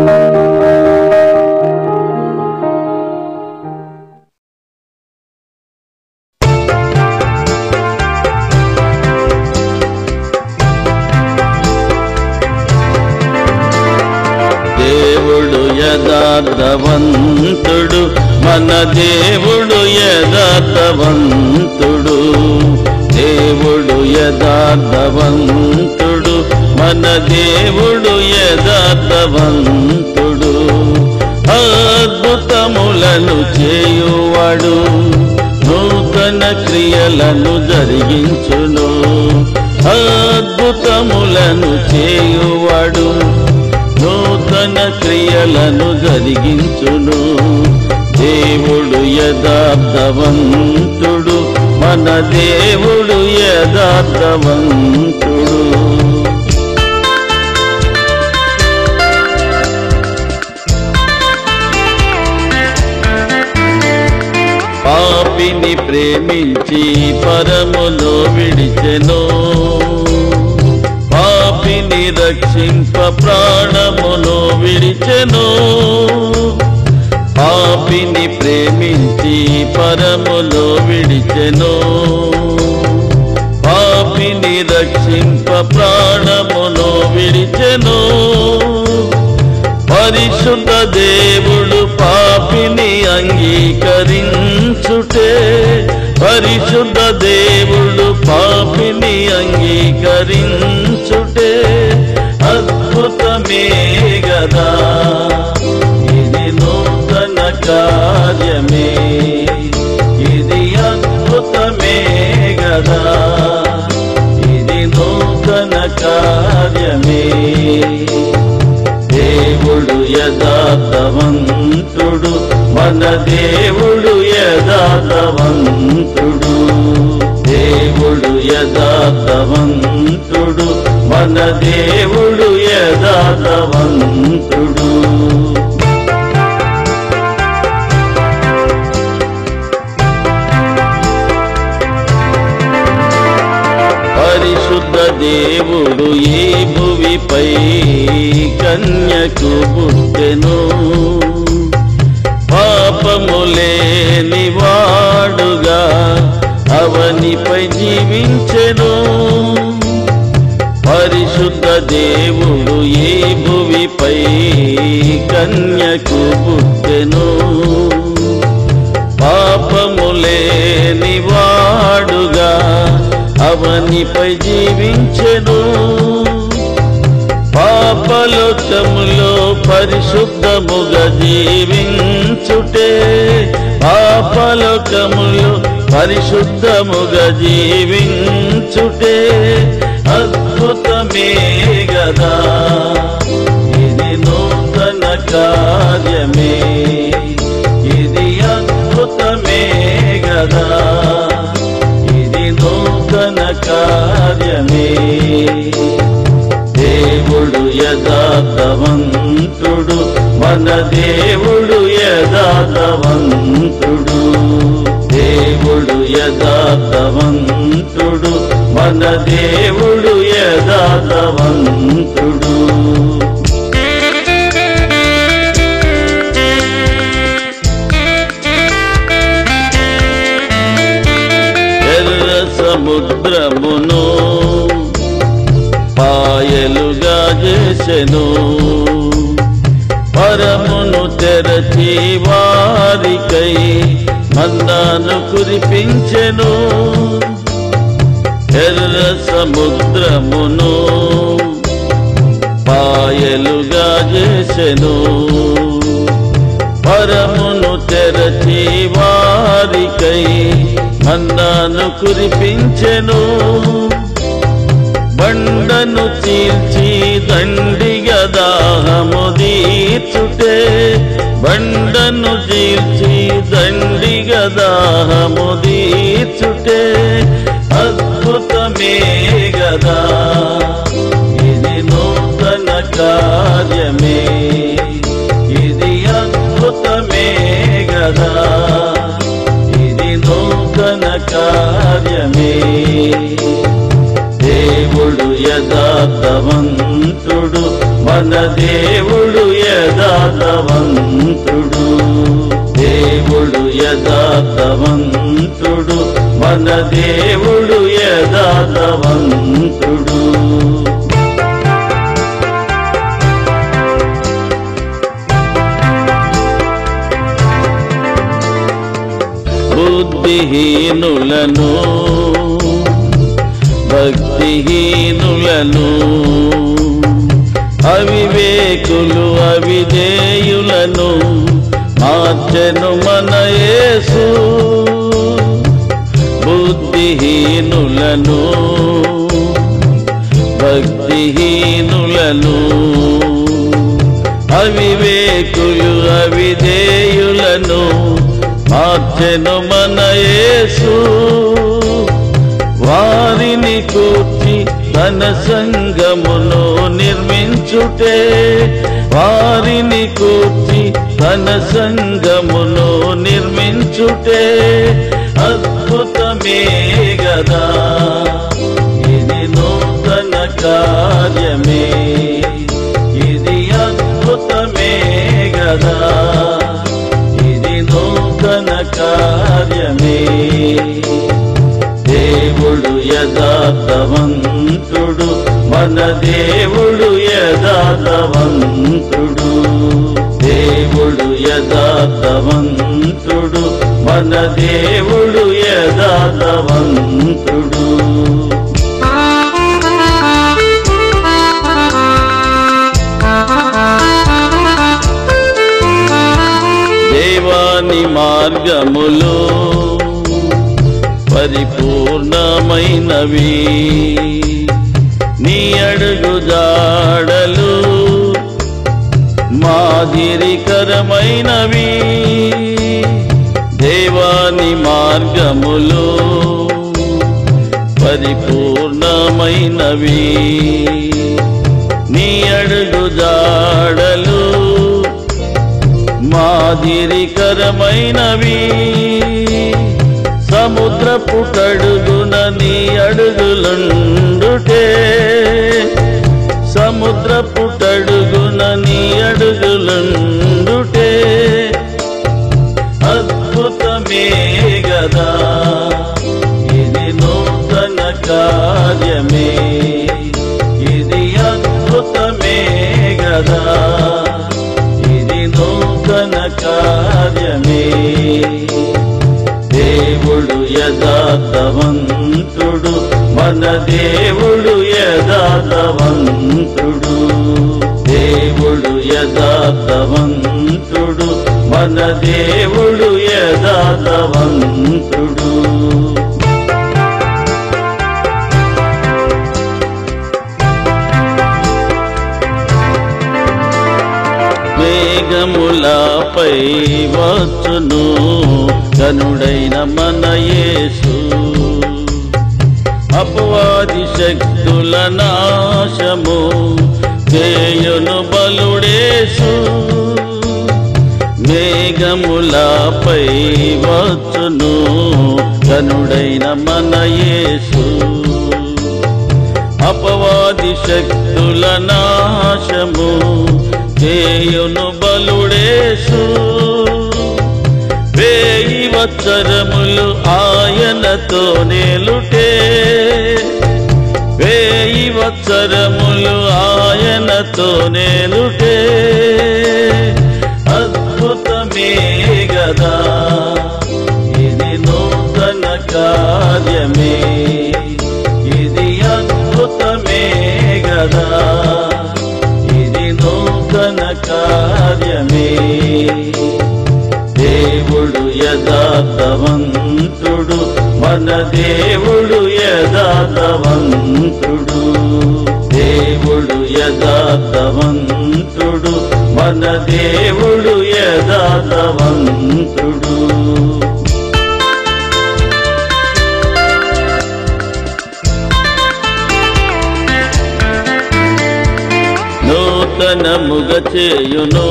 దేవుడు యథార్థవంతుడు మన దేవుడు యథార్థవంతుడు దేవుడు యథార్థవంతుడు మన దేవుడు యథార్థవంతుడు అద్భుతములను చేయువాడు నూతన క్రియలను జరిగించును అద్భుతములను చేయువాడు నూతన క్రియలను జరిగించును దేవుడు యథార్థవంతుడు మన దేవుడు యథార్థవంతుడు పాపిని ప్రేమించి పరములో విడిచెను పాపిని రక్షింప ప్రాణమును విడిచెను పాపిని ప్రేమించి పరములో విడిచెను పాపిని రక్షింప ప్రాణమును విడిచెను పరిశుద్ధ దేవుడు పాపిని అంగీకరించుటే పరిశుద్ధ దేవుడు పాపిని అంగీకరించుటే అద్భుతమే గదా ఇది నూతన కార్యమే ఇది అద్భుతమే గదా ఇది నూతన కార్యమే దేవుడు యథార్థవంతుడు మన దేవుడు యథార్థవంతుడు దేవుడు యథార్థవంతుడు మన దేవుడు యథార్థవంతుడు పరిశుద్ధ దేవుడు ఈ భువిపై కన్యకు పుట్టెను పాపము లేని వాడుగా అవనిపై జీవించెను పరిశుద్ధ దేవుడు ఈ భువిపై కన్యకు పుట్టెను పాపము లేని వాడుగా అవనిపై జీవించెను పాపలోకములో పరిశుద్ధముగా జీవించుటే పాపలోకములో పరిశుద్ధముగా జీవించుటే అద్భుతమే గదా ఇది నూతన కార్యమే ఇది అద్భుతమే గదా ఇది నూతన కార్యమే దేవుడు యథార్థవంతుడు మన దేవుడు యథార్థవంతుడు దేవుడు యథార్థవంతుడు మన దేవుడు యథార్థవంతుడు ఎర్ర సముద్రమును పాయలుగా చేసెను పరమును తెరచి వారికై మందాను కురిపించెను ఎర్ర సముద్రమును పాయలుగా చేసెను పరమును తెరచి వారికై మన్నాను కురిపించెను బండను చీల్చి దండిగా దాహము తీర్చుటే బండను చీల్చి దండిగా దాహము తీర్చుటే అద్భుతమే గదా ఇది నూతన కార్యమే ఇది అద్భుతమే గదా ఇది నూతన కార్యమే దేవుడు యథార్థవంతుడు మన దేవుడు యథార్థవంతుడు యథార్థవంతుడు దేవుడు యథార్థవంతుడు మన దేవుడు యథార్థవంతుడు బుద్ధిహీనులను భక్తిహీనులను అవివేకులు అవిధేయులను మార్చెను మన యేసు బుద్ధిహీనులను భక్తిహీనులను అవివేకులు అవిధేయులను మార్చెను మన యేసు వారిని కూర్చి తన సంగమును నిర్మించుటే వారిని కూర్చి తన సంగమును నిర్మించుటే అద్భుతమే గదా ఇది నూతన కార్యమే ఇది అద్భుతమే గదా ఇది నూతన కార్యమే దేవుడు యథార్థవంతుడు మన దేవుడు యథార్థవంతుడు దేవుడు యథార్థవంతుడు మన దేవుడు యథార్థవంతుడు దేవాని మార్గములో పరిపూర్ణమైనవి నీ అడుగు జాడలు మాదిరికరమైనవి దేవాని మార్గములో పరిపూర్ణమైనవి నీ అడుగు జాడలు మాదిరికరమైనవి సముద్ర పుటడుగున నీ అడుగులుండుటే సముద్ర పుటడుగున నీ అడుగులుండుటే అద్భుతమే గదా ఇది నూతన కార్యమే ఇది అద్భుతమే గదా ఇది నూతన కార్యమే దేవుడు యథార్థవంతుడు మన దేవుడు యథార్థవంతుడు దేవుడు యథార్థవంతుడు మన దేవుడు యథార్థవంతుడు మేఘములపై వచ్చును గనుడైన మన యేసు అపవాది శక్తుల నాశము చేయును బలుడేసు మేఘములపై వచ్చును గనుడైన మన యేసు అపవాది శక్తుల నాశము చేయును బలుడేసు వేయి వత్సరములు ఆయనతో నేలుటే వేయి వత్సరములు ఆయనతో నేలుటే అద్భుతమే గదా ఇది నూతన కార్యమే ఇది అద్భుతమే గదా ఇది నూతన కార్యమే దేవుడు యథార్థవంతుడు మన దేవుడు యథార్థవంతుడు దేవుడు యథార్థవంతుడు మన దేవుడు యథార్థవంతుడు నూతనముగ చేయును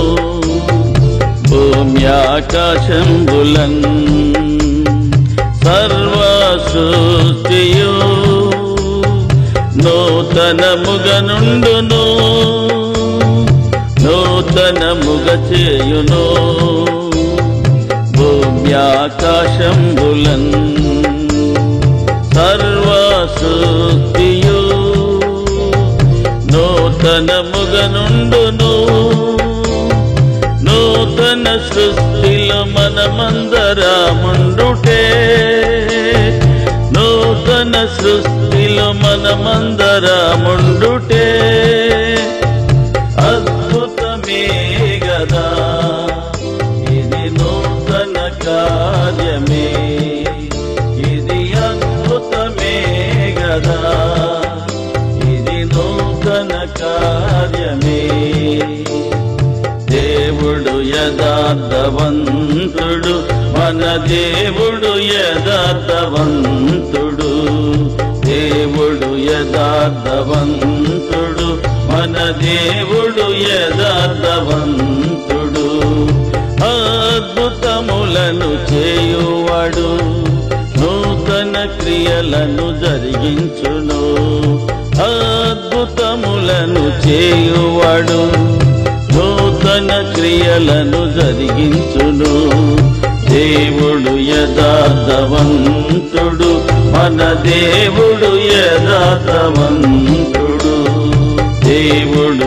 భూమ్యాకాశంబులన్ సర్వ సృష్టియు నూతనముగ నుండును నూతనముగ చేయును భూమ్యాకాశంబులన్ సర్వసృష్టియు నూతనముగ నుండును నూతన సృష్టిలో మనమందరముండుటే నూతన సృష్టిలో మనమందరముండుటే అద్భుతమే గదా ఇది నూతన కార్యమే ఇది అద్భుతమే గదా ఇది నూతన కార్యమే దేవుడు యథార్థవంతుడు మన దేవుడు యథార్థవంతుడు దేవుడు యథార్థవంతుడు మన దేవుడు యథార్థవంతుడు అద్భుతములను చేయువాడు నూతన క్రియలను జరిగించును అద్భుతములను చేయువాడు నూతన క్రియలను జరిగించును దేవుడు యథార్థవంతుడు మన దేవుడు యథార్థవంతుడు దేవుడు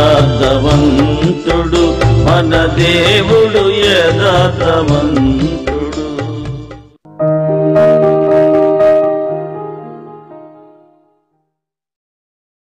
యథార్థవంతుడు మన దేవుడు యథార్థవంతుడు